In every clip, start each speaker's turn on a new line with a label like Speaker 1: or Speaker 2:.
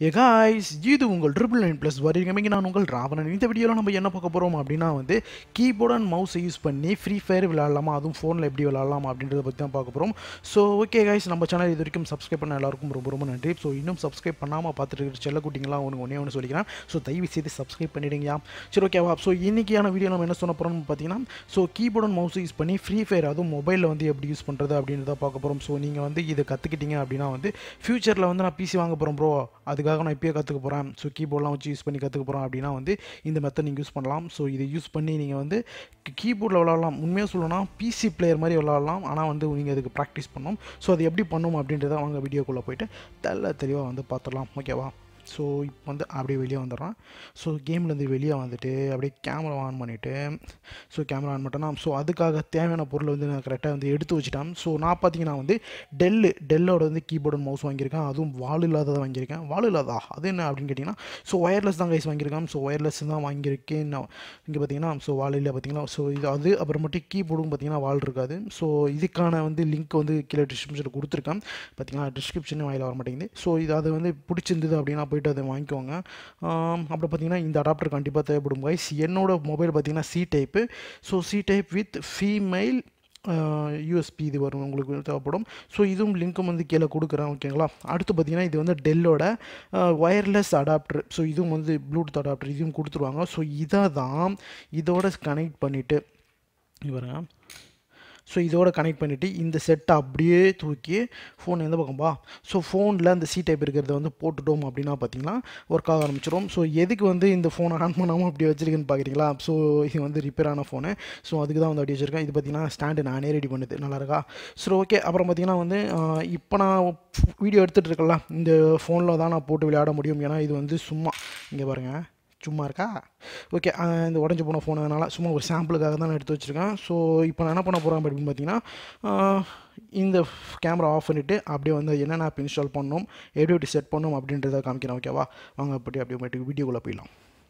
Speaker 1: ஏ guys இது உங்கள் triple nine plus வரைக்கும் நான் உங்கள் ராவணன் இந்த வீடியோவில் நம்ம என்ன பார்க்க போகிறோம் அப்படின்னா வந்து கீபோர்ட் அண்ட் மவுஸை யூஸ் பண்ணி ஃப்ரீ ஃபயர் விளாட்லாமா அதுவும் ஃபோனில் எப்படி விளாட்லாம் அப்படின்றத பற்றி தான் பார்க்க போகிறோம் ஸோ ஓகே காய்ஸ் நம்ம சேனல் இது வரைக்கும் சப்ஸ்கிரைப் பண்ண எல்லாருக்கும் ரொம்ப ரொம்ப நன்றி ஸோ இன்னும் சப்ஸ்கிரைப் பண்ணாமல் பார்த்துட்டு இருக்கிற செல்ல குட்டிங்களாம் ஒன்று ஒன்றே ஒன்று சொல்லிக்கிறேன் ஸோ தயவு செய்து சப்ஸ்கிரைப் பண்ணிடுங்கயா சரி ஓகேவா ஸோ இன்றைக்கியான வீடியோ நம்ம என்ன சொன்ன போகிறோம்னு பார்த்தீங்கன்னா so keyboard and mouse use பண்ணி ஃப்ரீ ஃபயர் அதுவும் மொபைலில் வந்து எப்படி யூஸ் பண்ணுறது அப்படின்றத பார்க்க போகிறோம் ஸோ நீங்கள் வந்து இதை கற்றுக்கிட்டீங்க அப்படின்னா வந்து ஃப்யூச்சரில் வந்து நான் பிசி வாங்க போகிறேன் ப்ரோ அதுக்காக நான் இப்போயே கற்றுக்க போகிறேன் ஸோ கீபோர்ட்லாம் வச்சு யூஸ் பண்ணி கற்றுக்க போகிறோம் அப்படின்னா வந்து இந்த மெத்தட் நீங்கள் யூஸ் பண்ணலாம் ஸோ இதை யூஸ் பண்ணி நீங்கள் வந்து கீபோர்டில் விளாட்லாம் உண்மையாக சொல்லணும்னா பிசி பிளேயர் மாதிரி விளாட்லாம் ஆனால் வந்து நீங்கள் அதுக்கு ப்ராக்டிஸ் பண்ணணும் ஸோ அது எப்படி பண்ணணும் அப்படின்றத வாங்க வீடியோக்குள்ளே போயிட்டு தெல்ல தெளிவாக வந்து பார்த்துடலாம் ஓகேவா ஸோ இப்போ வந்து அப்படியே வெளியே வந்துடுறான் ஸோ கேம்லேருந்து வெளியே வந்துட்டு அப்படியே கேமரா ஆன் பண்ணிவிட்டு ஸோ கேமரா ஆன் பண்ணிட்டேன்னா ஸோ அதுக்காக தேவையான பொருளை வந்து நான் கரெக்டாக வந்து எடுத்து வச்சுட்டேன் ஸோ நான் பார்த்தீங்கன்னா வந்து டெல்லு டெல்லோட வந்து கீபோர்டு மவுஸ் வாங்கியிருக்கேன் அதுவும் வால் இல்லாததை வாங்கியிருக்கேன் வால் இல்லாதா அது என்ன அப்படின்னு கேட்டிங்கன்னா ஸோ ஒயர்லெஸ் தான் கைஸ் வாங்கியிருக்கேன் ஸோ ஒயர்லெஸ் தான் வாங்கியிருக்கேன் நான் இங்கே பார்த்தீங்கன்னா ஸோ வால் இல்லை பார்த்தீங்கன்னா ஸோ இது அது அப்புறமேட்டு கீபோர்டும் பார்த்தீங்கன்னா வால் இருக்காது ஸோ இதுக்கான வந்து லிங்க் வந்து கீழே டிஸ்கிரிப்ஷனில் கொடுத்துருக்கேன் பார்த்தீங்கன்னா டிஸ்கிரிப்ஷனே வாயில் வர மாட்டேங்குது ஸோ இது அது வந்து பிடிச்சிருந்தது அப்படின்னா போயிட்டு அதை வாங்கிக்கோங்க அப்புறம் பார்த்தீங்கன்னா இந்த அடாப்டர் கண்டிப்பாக தேவைப்படும் கைஸ் என்னோட மொபைல் பார்த்தீங்கன்னா C type so C type with female USB இது வரும் உங்களுக்கு தேவைப்படும் ஸோ இதுவும் லிங்க்கும் வந்து கீழே கொடுக்குறேன் ஓகேங்களா அடுத்து பார்த்தீங்கன்னா இது வந்து டெல்லோட ஒயர்லெஸ் அடாப்டர் ஸோ இதுவும் வந்து ப்ளூடூத் அடாப்டர் இதுவும் கொடுத்துருவாங்க ஸோ இதை தான் இதோட கனெக்ட் பண்ணிவிட்டு பாருங்க ஸோ இதோட கனெக்ட் பண்ணிவிட்டு இந்த செட்டை அப்படியே தூக்கி ஃபோன் எந்த பக்கம்பா ஸோ ஃபோனில் அந்த சி டைப் இருக்கிறத வந்து போட்டுட்டோம் அப்படின்னா பார்த்தீங்கன்னா ஒர்க் ஆக ஆரம்பிச்சிடும் ஸோ எதுக்கு வந்து இந்த ஃபோனை ஆன் பண்ணாமல் அப்படி வச்சிருக்கேன்னு பார்க்குறீங்களா ஸோ இது வந்து ரிப்பேர் ஆன ஃபோனு ஸோ அதுக்கு தான் வந்து அப்படி வச்சிருக்கேன் இது பார்த்தீங்கன்னா ஸ்டாண்டு நானே ரெடி பண்ணுது நல்லா இருக்கா சரி ஓகே அப்புறம் பார்த்தீங்கன்னா வந்து இப்போ நான் வீடியோ எடுத்துகிட்டு இருக்கல இந்த ஃபோனில் தான் நான் போட்டு விளையாட முடியும் ஏன்னா இது வந்து சும்மா இங்கே பாருங்கள் சும்மா இருக்கா ஓகே இந்த உடஞ்சி போன ஃபோன் அதனால் சும்மா ஒரு சாம்பிளுக்காக தான் நான் எடுத்து வச்சுருக்கேன் ஸோ இப்போ நான் என்ன பண்ண போகிறேன் அப்படின்னு பார்த்தீங்கன்னா இந்த கேமரா ஆஃப் பண்ணிவிட்டு அப்படியே வந்து என்னென்ன ஆப் இன்ஸ்டால் பண்ணணும் எப்படி எப்படி செட் பண்ணணும் அப்படின்றத காமிக்கிறேன் ஓகேவா வாங்க அப்படி அப்படியே போய்ட்டு வீடியோக்குள்ளே போயிடலாம்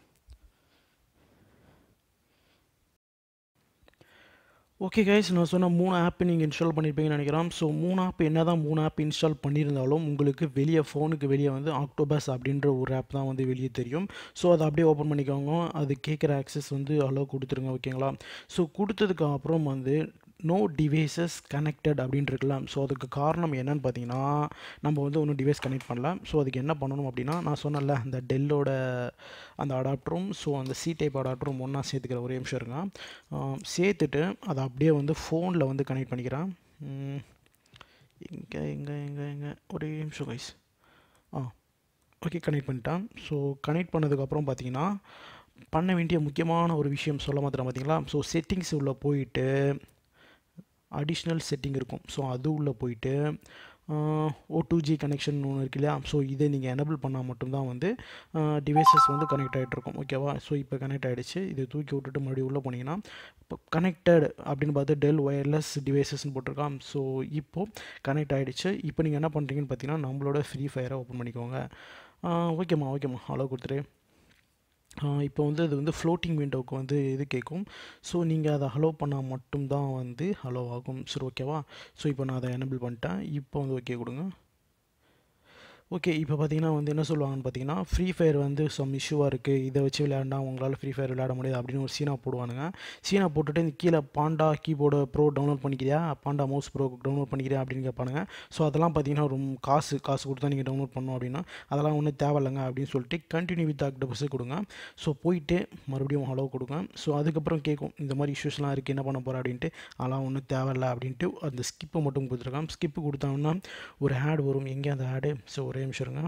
Speaker 1: ஓகே கைஸ் நான் சொன்ன மூணு ஆப் நீங்கள் இன்ஸ்டால் பண்ணியிருப்பீங்கன்னு நினைக்கிறேன் ஸோ மூணு ஆப் என்ன தான் மூணு ஆப் இன்ஸ்டால் பண்ணியிருந்தாலும் உங்களுக்கு வெளியே ஃபோனுக்கு வெளியே வந்து ஆக்டோபஸ் அப்படின்ற ஒரு ஆப் தான் வந்து வெளியே தெரியும் ஸோ அதை அப்படியே ஓப்பன் பண்ணிக்கோங்க அது கேட்குற ஆக்சஸ் வந்து அலோவ் கொடுத்துருங்க ஓகேங்களா ஸோ கொடுத்ததுக்கு அப்புறம் வந்து நோ டிவைசஸ் கனெக்டட் அப்படின்னு இருக்கலாம் ஸோ அதுக்கு காரணம் என்னன்னு பார்த்தீங்கன்னா நம்ம வந்து ஒன்றும் டிவைஸ் கனெக்ட் பண்ணல ஸோ அதுக்கு என்ன பண்ணணும் அப்படின்னா நான் சொன்னல அந்த டெல்லோட அந்த அடாப்டரும் ஸோ அந்த சி டைப் அடாப்டரும் ஒன்றா சேர்த்துக்கிற ஒரே நிமிஷம் இருங்க சேர்த்துட்டு அதை அப்படியே வந்து ஃபோனில் வந்து கனெக்ட் பண்ணிக்கிறேன் எங்கே எங்கே எங்கே எங்கே ஒரே நிமிஷம் கைஸ் ஆ ஓகே கனெக்ட் பண்ணிட்டேன் ஸோ கனெக்ட் பண்ணதுக்கப்புறம் பார்த்தீங்கன்னா பண்ண வேண்டிய முக்கியமான ஒரு விஷயம் சொல்ல மாத்திரம் பார்த்தீங்களா ஸோ செட்டிங்ஸ் உள்ளே போயிட்டு அடிஷ்னல் செட்டிங் இருக்கும் ஸோ அது உள்ளே போயிட்டு ஓ டூ ஜி கனெக்ஷன் ஒன்று இருக்கு இல்லையா ஸோ இதை நீங்கள் எனபிள் பண்ணால் மட்டும்தான் வந்து டிவைசஸ் வந்து கனெக்ட் ஆகிட்ருக்கும் ஓகேவா ஸோ இப்போ கனெக்ட் ஆகிடுச்சு இதை தூக்கி விட்டுட்டு மறுபடியும் உள்ளே போனீங்கன்னா இப்போ கனெக்டட் அப்படின்னு பார்த்து டெல் ஒயர்லெஸ் டிவைசஸ்ன்னு போட்டிருக்கான் ஸோ இப்போது கனெக்ட் ஆகிடுச்சு இப்போ நீங்கள் என்ன பண்ணுறீங்கன்னு பார்த்தீங்கன்னா நம்மளோட ஃப்ரீ ஃபயரை ஓப்பன் பண்ணிக்கோங்க ஓகேம்மா ஓகேம்மா அலோ கொடுத்துரு இப்போ வந்து அது வந்து ஃப்ளோட்டிங் விண்டோவுக்கு வந்து இது கேட்கும் ஸோ நீங்கள் அதை ஹலோ பண்ணால் மட்டும்தான் வந்து ஹலோ ஆகும் சரி ஓகேவா ஸோ இப்போ நான் அதை எனபிள் பண்ணிட்டேன் இப்போ வந்து ஓகே கொடுங்க ஓகே இப்போ பார்த்தீங்கன்னா வந்து என்ன சொல்லுவாங்கன்னு பார்த்தீங்கன்னா ஃப்ரீ ஃபயர் வந்து சம் இஷ்யூவாக இருக்குது இதை வச்சு விளையாண்டா உங்களால் ஃப்ரீ ஃபயர் விளையாட முடியாது அப்படின்னு ஒரு சீனா போடுவானுங்க சீனா போட்டுட்டு இந்த கீழே பாண்டா கீபோர்டு ப்ரோ டவுன்லோட் பண்ணிக்கிறியா பாண்டா மவுஸ் ப்ரோ டவுன்லோட் பண்ணிக்கிறியா அப்படின்னு கேட்பானுங்க ஸோ அதெல்லாம் பார்த்தீங்கன்னா ரொம்ப காசு காசு கொடுத்தா நீங்கள் டவுன்லோட் பண்ணணும் அப்படின்னா அதெல்லாம் ஒன்றும் தேவையில்லைங்க அப்படின்னு சொல்லிட்டு கண்டினியூ வித் ஆக்டபஸு கொடுங்க ஸோ போயிட்டு மறுபடியும் ஹலோ கொடுங்க ஸோ அதுக்கப்புறம் கேட்கும் இந்த மாதிரி இஷ்யூஸ்லாம் இருக்குது என்ன பண்ண போகிற அப்படின்ட்டு அதெல்லாம் ஒன்றும் தேவையில்லை அப்படின்ட்டு அந்த ஸ்கிப்பை மட்டும் கொடுத்துருக்கான் ஸ்கிப்பு கொடுத்தாங்கன்னா ஒரு ஆட் வரும் எங்கே அந்த ஆடு ஸோ ஒரே நிமிஷம் இருங்க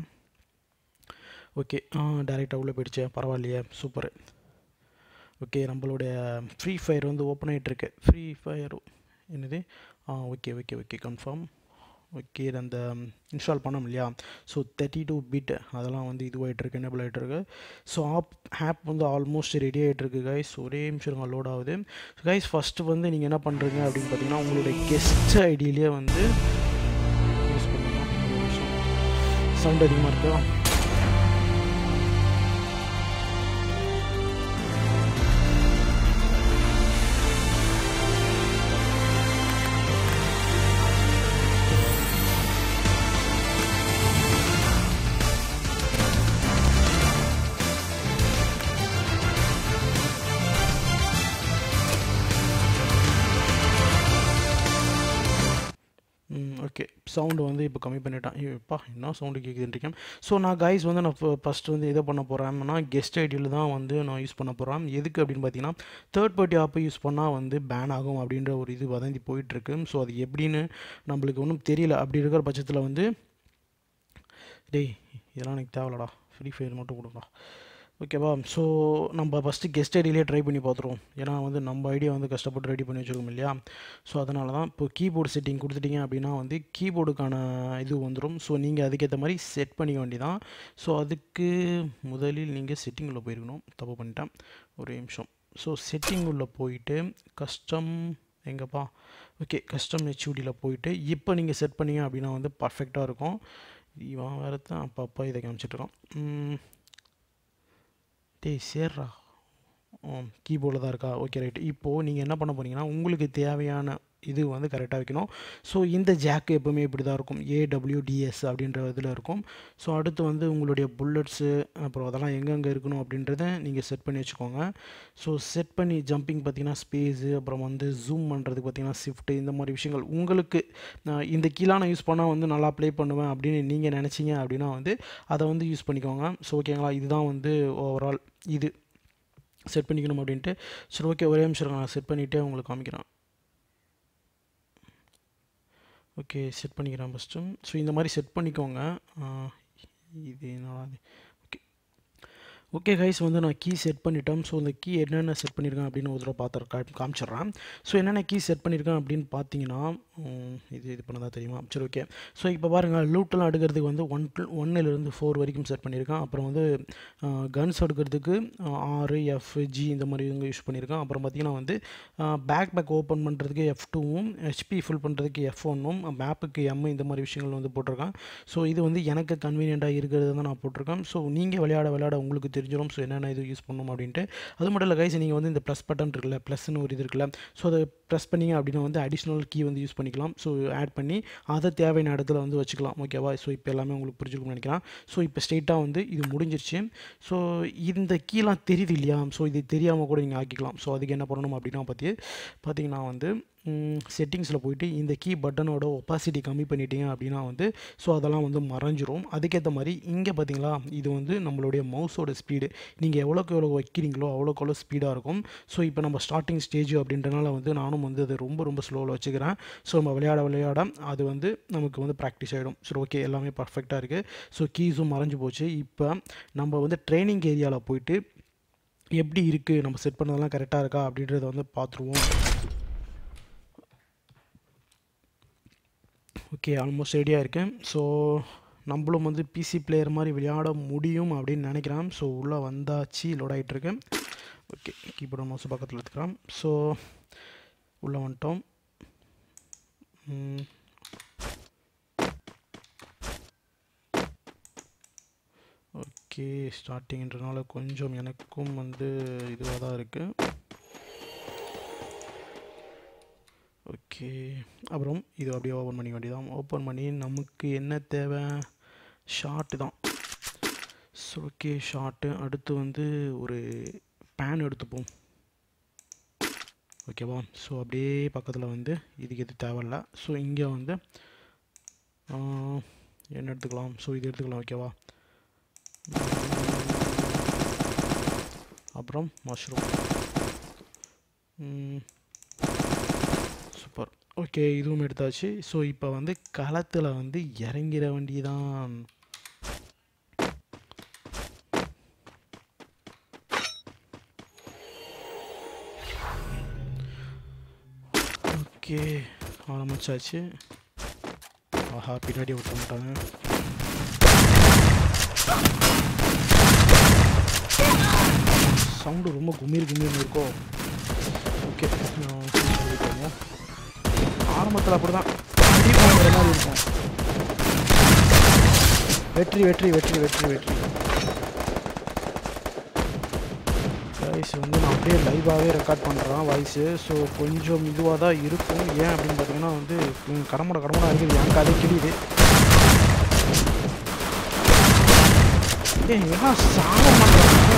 Speaker 1: ஓகே டேரெக்டாக உள்ளே போயிடுச்சு பரவாயில்லையே சூப்பர் ஓகே நம்மளுடைய ஃப்ரீ ஃபயர் வந்து ஓப்பன் ஆகிட்டுருக்கு ஃப்ரீ ஃபயர் என்னது ஆ okay okay okay confirm okay அந்த இன்ஸ்டால் பண்ணோம் இல்லையா ஸோ தேர்ட்டி டூ பிட் அதெல்லாம் வந்து இதுவாகிட்டுருக்கு எனபிள் ஆகிட்டுருக்கு ஸோ ஆப் ஆப் வந்து ஆல்மோஸ்ட் ரெடி ஆகிட்டுருக்கு கைஸ் ஒரே நிமிஷம் லோட் ஆகுது கைஸ் ஃபஸ்ட்டு வந்து நீங்கள் என்ன பண்ணுறீங்க அப்படின்னு பார்த்தீங்கன்னா உங்களுடைய கெஸ்ட் ஐடியிலே வந்து யூஸ் பண்ணுங்க சவுண்ட் அதிகமாக இருக்கா சவுண்டு வந்து இப்போ கம்மி பண்ணிட்டேன் இப்பா என்ன சவுண்டு கேட்குதுன்றிருக்கேன் ஸோ நான் கைஸ் வந்து நான் ஃபஸ்ட்டு வந்து இதை பண்ண போகிறேன்னா கெஸ்ட் ஐடியில் தான் வந்து நான் யூஸ் பண்ண போகிறேன் எதுக்கு அப்படின்னு பார்த்தீங்கன்னா தேர்ட் பார்ட்டி ஆப்பை யூஸ் பண்ணால் வந்து பேன் ஆகும் அப்படின்ற ஒரு இது வதந்தி போயிட்டுருக்கு ஸோ அது எப்படின்னு நம்மளுக்கு ஒன்றும் தெரியல அப்படி இருக்கிற பட்சத்தில் வந்து டேய் இதெல்லாம் எனக்கு தேவையில்லடா ஃப்ரீ ஃபயர் மட்டும் கொடுங்கடா ஓகேவா ஸோ நம்ம ஃபஸ்ட்டு கெஸ்ட் ஐடியிலே ட்ரை பண்ணி பார்த்துருவோம் ஏன்னா வந்து நம்ம ஐடியா வந்து கஷ்டப்பட்டு ரெடி பண்ணி வச்சுருக்கோம் இல்லையா ஸோ அதனால தான் இப்போ கீபோர்டு செட்டிங் கொடுத்துட்டீங்க அப்படின்னா வந்து கீபோர்டுக்கான இது வந்துடும் ஸோ நீங்கள் அதுக்கேற்ற மாதிரி செட் பண்ணிக்க வேண்டியதான் ஸோ அதுக்கு முதலில் நீங்கள் செட்டிங் உள்ள போயிருக்கணும் தப்பு பண்ணிட்டேன் ஒரு நிமிஷம் ஸோ செட்டிங் உள்ள போயிட்டு கஸ்டம் எங்கப்பா ஓகே கஸ்டம் ஹெச்யூடியில் போயிட்டு இப்போ நீங்கள் செட் பண்ணீங்க அப்படின்னா வந்து பர்ஃபெக்டாக இருக்கும் இவன் வேறு தான் அப்பப்போ இதை காமிச்சிட்ருக்கான் டேய் சேர்றா கீபோர்டில் தான் இருக்கா ஓகே ரைட் இப்போது நீங்கள் என்ன பண்ண போகிறீங்கன்னா உங்களுக்கு தேவையான இது வந்து கரெக்டாக வைக்கணும் ஸோ இந்த ஜாக்கு எப்போவுமே இப்படி தான் இருக்கும் ஏடபிள்யூடிஎஸ் அப்படின்ற இதில் இருக்கும் ஸோ அடுத்து வந்து உங்களுடைய புல்லட்ஸு அப்புறம் அதெல்லாம் எங்கெங்கே இருக்கணும் அப்படின்றத நீங்கள் செட் பண்ணி வச்சுக்கோங்க ஸோ செட் பண்ணி ஜம்பிங் பார்த்தீங்கன்னா ஸ்பேஸு அப்புறம் வந்து ஜூம் பண்ணுறதுக்கு பார்த்தீங்கன்னா ஷிஃப்ட்டு இந்த மாதிரி விஷயங்கள் உங்களுக்கு இந்த கீழாக நான் யூஸ் பண்ணால் வந்து நல்லா ப்ளே பண்ணுவேன் அப்படின்னு நீங்கள் நினச்சிங்க அப்படின்னா வந்து அதை வந்து யூஸ் பண்ணிக்கோங்க ஸோ ஓகேங்களா இதுதான் வந்து ஓவரால் இது செட் பண்ணிக்கணும் அப்படின்ட்டு சரி ஓகே ஒரே நிமிஷம் நான் செட் பண்ணிவிட்டே உங்களுக்கு காமிக்கிறேன் ஓகே செட் பண்ணிக்கிறேன் ஃபஸ்ட்டு ஸோ இந்த மாதிரி செட் பண்ணிக்கோங்க இது என்னடா ஓகே ஓகே கைஸ் வந்து நான் கீ செட் பண்ணிட்டேன் ஸோ இந்த கீ என்னென்ன செட் பண்ணியிருக்கேன் அப்படின்னு ஒரு தடவை பார்த்து கா காமிச்சிட்றேன் ஸோ என்னென்ன கீ செட் பண்ணியிருக்கேன் அப்படின்னு பார்த்தீங்கன்னா இது இது பண்ணதா தெரியுமா சரி ஓகே ஸோ இப்போ பாருங்கள் லூட்டெல்லாம் எடுக்கிறதுக்கு வந்து ஒன் ஒன்னிலேருந்து ஃபோர் வரைக்கும் செட் பண்ணியிருக்கேன் அப்புறம் வந்து கன்ஸ் எடுக்கிறதுக்கு ஆறு எஃப் ஜி இந்த மாதிரி இவங்க யூஸ் பண்ணியிருக்கேன் அப்புறம் பார்த்தீங்கன்னா வந்து பேக் பேக் ஓப்பன் பண்ணுறதுக்கு எஃப் டூவும் ஹெச்பி ஃபில் பண்ணுறதுக்கு எஃப் ஒன்னும் மேப்புக்கு எம் இந்த மாதிரி விஷயங்கள் வந்து போட்டிருக்கேன் ஸோ இது வந்து எனக்கு கன்வீனியண்ட்டாக இருக்கிறது தான் நான் போட்டிருக்கேன் ஸோ நீங்கள் விளையாட விளையாட உங்களுக்கு தெரிஞ்சிடும் ஸோ என்னென்ன இது யூஸ் பண்ணணும் அப்படின்ட்டு அது மட்டும் இல்லை கைஸ் நீங்கள் வந்து இந்த ப்ளஸ் பட்டன் இருக்குல்ல ப்ளஸ்னு ஒரு இது இருக்குல்ல ஸோ அதை ப்ரெஸ் பண்ணிங்க அப்படின்னா வந்து அடிஷ்னல் கீ வந்து யூஸ் பண்ணிக்கலாம் ஸோ ஆட் பண்ணி அதை தேவையான இடத்துல வந்து வச்சுக்கலாம் ஓகேவா ஸோ இப்போ எல்லாமே உங்களுக்கு புரிஞ்சுக்கணும்னு நினைக்கிறேன் ஸோ இப்போ ஸ்ட்ரெயிட்டாக வந்து இது முடிஞ்சிருச்சு ஸோ இந்த கீலாம் தெரியுது இல்லையா ஸோ இது தெரியாமல் கூட நீங்கள் ஆக்கிக்கலாம் ஸோ அதுக்கு என்ன பண்ணணும் அப்படின்னா பார்த்தி பார்த்தீங்கன்னா வந்து செட்டிங்ஸில் போயிட்டு இந்த கீ பட்டனோட ஒப்பாசிட்டி கம்மி பண்ணிட்டீங்க அப்படின்னா வந்து ஸோ அதெல்லாம் வந்து மறைஞ்சிரும் அதுக்கேற்ற மாதிரி இங்கே பார்த்தீங்களா இது வந்து நம்மளுடைய மவுஸோட ஸ்பீடு நீங்கள் எவ்வளோக்கு எவ்வளோ வைக்கிறீங்களோ அவ்வளோக்கு எவ்வளோ ஸ்பீடாக இருக்கும் ஸோ இப்போ நம்ம ஸ்டார்டிங் ஸ்டேஜ் அப்படின்றனால வந்து நானும் வந்து அது ரொம்ப ரொம்ப ஸ்லோவில் வச்சுக்கிறேன் ஸோ நம்ம விளையாட விளையாட அது வந்து நமக்கு வந்து ப்ராக்டிஸ் ஆகிடும் சரி ஓகே எல்லாமே பர்ஃபெக்டாக இருக்குது ஸோ கீஸும் மறைஞ்சு போச்சு இப்போ நம்ம வந்து ட்ரைனிங் ஏரியாவில் போயிட்டு எப்படி இருக்குது நம்ம செட் பண்ணதெல்லாம் கரெக்டாக இருக்கா அப்படின்றத வந்து பார்த்துருவோம் ஓகே ஆல்மோஸ்ட் ரெடியாக இருக்கேன் ஸோ நம்மளும் வந்து பிசி பிளேயர் மாதிரி விளையாட முடியும் அப்படின்னு நினைக்கிறேன் ஸோ உள்ளே வந்தாச்சு லோட் ஆகிட்டுருக்கேன் ஓகே கீபோர்டு மவுஸ் பக்கத்தில் எடுத்துக்கிறோம் ஸோ உள்ளே வந்துட்டோம் ஓகே ஸ்டார்டிங்ன்றனால கொஞ்சம் எனக்கும் வந்து இதுவாக தான் இருக்குது ஓகே அப்புறம் இது அப்படியே ஓப்பன் பண்ணிக்க வேண்டியதான் ஓப்பன் பண்ணி நமக்கு என்ன தேவை ஷார்ட்டு தான் ஸோ ஓகே ஷார்ட்டு அடுத்து வந்து ஒரு பேன் எடுத்துப்போம் ஓகேவா ஸோ அப்படியே பக்கத்தில் வந்து இதுக்கு எது தேவையில்ல ஸோ இங்கே வந்து என்ன எடுத்துக்கலாம் ஸோ இது எடுத்துக்கலாம் ஓகேவா அப்புறம் மஷ்ரூம் சூப்பர் ஓகே இதுவும் எடுத்தாச்சு ஸோ இப்போ வந்து களத்தில் வந்து இறங்கிட வேண்டியதான் ஓகே ஆரம்பிச்சாச்சு ஆஹா பின்னாடி விட்ட மாட்டாங்க சவுண்டு ரொம்ப குமீர் குமீர்னு இருக்கோ ஓகே சொல்லிட்டோங்க ஆரம்பத்தில் அப்படி தான் மாதிரி இருக்கும் வெற்றி வெற்றி வெற்றி வெற்றி வெற்றி வாய்ஸ் வந்து நான் அப்படியே லைவாகவே ரெக்கார்ட் பண்ணுறேன் வாய்ஸு ஸோ கொஞ்சம் இதுவாக தான் இருக்கும் ஏன் அப்படின்னு பார்த்தீங்கன்னா வந்து கடமுட கடமுட இருக்குது என் கதை கிளியுது ஏய் என்ன சாக மாட்டேறாங்க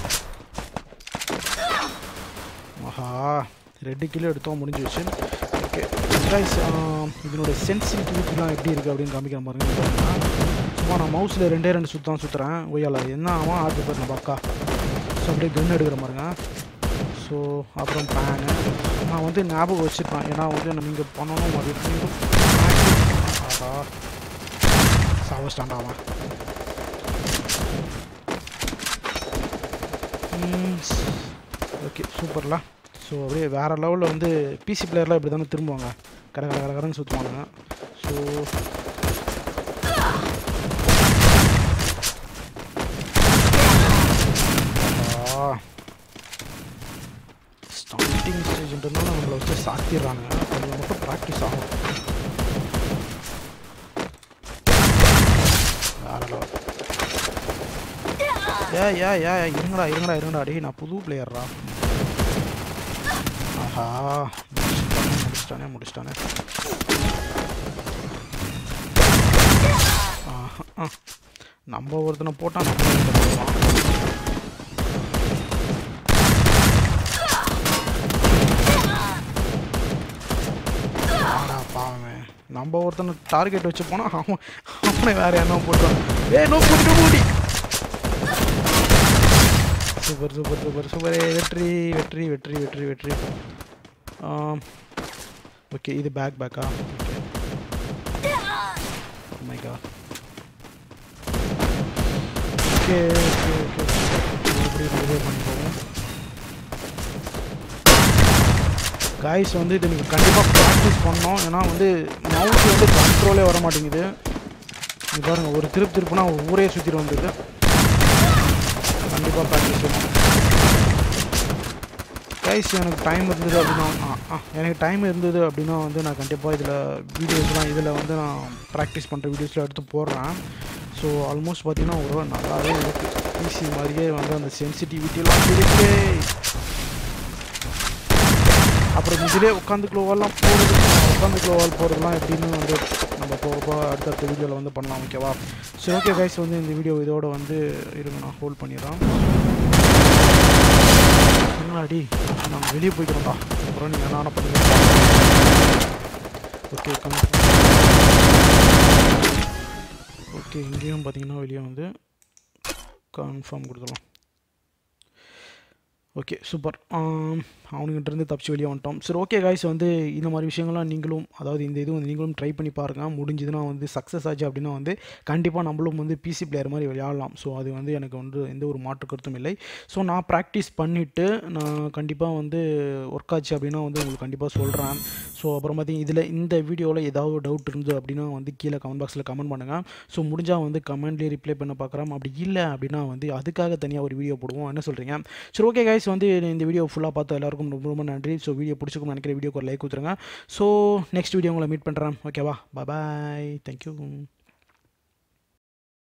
Speaker 1: ஆஹா ரெண்டு கிலோ எடுத்தோம் முடிஞ்சிருச்சு ஓகே ஓகே கைஸ் இதனோட சென்சிட்டிவிட்டிலாம் எப்படி இருக்குது அப்படின்னு காமிக்கிற பாருங்க இங்க பாருங்க. சும்மா நான் மவுஸில் ரெண்டே ரெண்டு சுத்தம் சுற்றுறேன் ஒய்யால என்ன ஆகும் ஆர்டர் பேர் நம்ம அக்கா ஸோ அப்படியே கன் எடுக்கிற பாருங்க ஸோ அப்புறம் பேனு நான் வந்து ஞாபகம் வச்சுருப்பேன் ஏன்னா வந்து நம்ம இங்கே பண்ணணும் அப்படின்னு ஆஹா சாவ ஸ்டாண்டாவான் ஓகே சூப்பர்ல ஸோ அப்படியே வேறு லெவலில் வந்து பிசி பிளேயர்லாம் இப்படி தானே திரும்புவாங்க கட கட கட கடன்னு சுற்றுவாங்க ஸோ ஸ்டார்டிங் ஸ்டேஜ்ன்றதுனால நம்மளை வச்சு சாத்திடுறானுங்க அதில் மட்டும் ப்ராக்டிஸ் ஆகும் வேற லெவல் ஏ ஏ ஏ இருங்கடா இருங்கடா இருங்கடா டேய் நான் புது பிளேயர்ரா ஆஹா முடிச்சிட்டானே முடிச்சிட்டானே ஆஹா ஆ. நம்ம ஒருத்தனை போட்டால் நம்ம ஒருத்தனை போடலாம். ஆடா பாவமே நம்ம ஒருத்தனை டார்கெட் வச்சு போனால் அவன் அவனை வேற என்ன போட்டுருவான் ஏ நோ போட்டு மூடி சூப்பர் சூப்பர் சூப்பர் சூப்பர் வெற்றி வெற்றி வெற்றி வெற்றி வெற்றி ஓகே இது பேக் பேக்கா okay my god okay okay okay மறுபடியும் ரிவே பண்ணி போவோம் காய்ஸ் வந்து இது நீங்கள் கண்டிப்பாக ப்ராக்டிஸ் பண்ணணும் ஏன்னா வந்து மவுஸ் வந்து கண்ட்ரோலே வர மாட்டேங்குது இது பாருங்கள் ஒரு திருப்பு திருப்புனா ஊரே சுற்றிட்டு வந்தது கண்டிப்பாக ப்ராக்டிஸ் பண்ணணும் கைஸ் எனக்கு டைம் இருந்தது அப்படின்னா ஆ, ஆ, எனக்கு டைம் இருந்தது அப்படின்னா வந்து நான் கண்டிப்பாக இதில் வீடியோஸ்லாம் இதில் வந்து நான் ப்ராக்டிஸ் பண்ணுற வீடியோஸில் எடுத்து போடுறேன் ஸோ ஆல்மோஸ்ட் பார்த்தீங்கன்னா ஒரு நல்லாவே இருக்குது ஈஸி மாதிரியே வந்து அந்த சென்சிட்டிவிட்டிலாம் இருக்கு அப்புறம் இதிலே உட்காந்து க்ளோவெல்லாம் போடுறது உட்காந்து க்ளோவால் போடுறதுலாம் எப்படின்னு வந்து நம்ம போக போக அடுத்தடுத்த வீடியோவில் வந்து பண்ணலாம் ஓகேவா சரி ஓகே கைஸ் வந்து இந்த வீடியோ இதோட வந்து இருங்க நான் ஹோல்ட் பண்ணிடுறேன் என்னடி நாங்கள் வெளியே போய்க்கிறோம்டா அப்புறம் நீங்கள் என்ன பண்ணுங்க ஓகே கம் ஓகே இங்கேயும் பார்த்தீங்கன்னா வெளியே வந்து கன்ஃபார்ம் கொடுத்துடலாம் ஓகே சூப்பர் அவனுங்கிட்ட இருந்து தப்பிச்சு வெளியே வந்துட்டோம் சரி ஓகே காய்ஸ் வந்து இந்த மாதிரி விஷயங்கள்லாம் நீங்களும் அதாவது இந்த இது வந்து நீங்களும் ட்ரை பண்ணி பாருங்கள் முடிஞ்சதுன்னா வந்து சக்ஸஸ் ஆச்சு அப்படின்னா வந்து கண்டிப்பாக நம்மளும் வந்து பிசி பிளேயர் மாதிரி விளையாடலாம் ஸோ அது வந்து எனக்கு வந்து எந்த ஒரு மாற்று கருத்தும் இல்லை ஸோ நான் ப்ராக்டிஸ் பண்ணிவிட்டு நான் கண்டிப்பாக வந்து ஒர்க் ஆச்சு அப்படின்னா வந்து உங்களுக்கு கண்டிப்பாக சொல்கிறேன் ஸோ அப்புறம் பார்த்தீங்கன்னா இதில் இந்த வீடியோவில் ஏதாவது டவுட் இருந்தது அப்படின்னா வந்து கீழே கமெண்ட் பாக்ஸில் கமெண்ட் பண்ணுங்கள் ஸோ முடிஞ்சால் வந்து கமெண்ட்லேயே ரிப்ளை பண்ண பார்க்குறோம் அப்படி இல்லை அப்படின்னா வந்து அதுக்காக தனியாக ஒரு வீடியோ போடுவோம் என்ன சொல்கிறீங்க சரி ஓகே கைஸ் வந்து இந்த வீடியோ ஃபுல்லாக பார்த்து எல்லாருக்கும் ரொம்ப ரொம்ப நன்றி ஸோ வீடியோ பிடிச்சிக்கும் நினைக்கிற வீடியோக்கு ஒரு லைக் கொடுத்துருங்க ஸோ நெக்ஸ்ட் வீடியோ உங்களை மீட் பண்ணுறேன் ஓகேவா பாய் தேங்க்யூ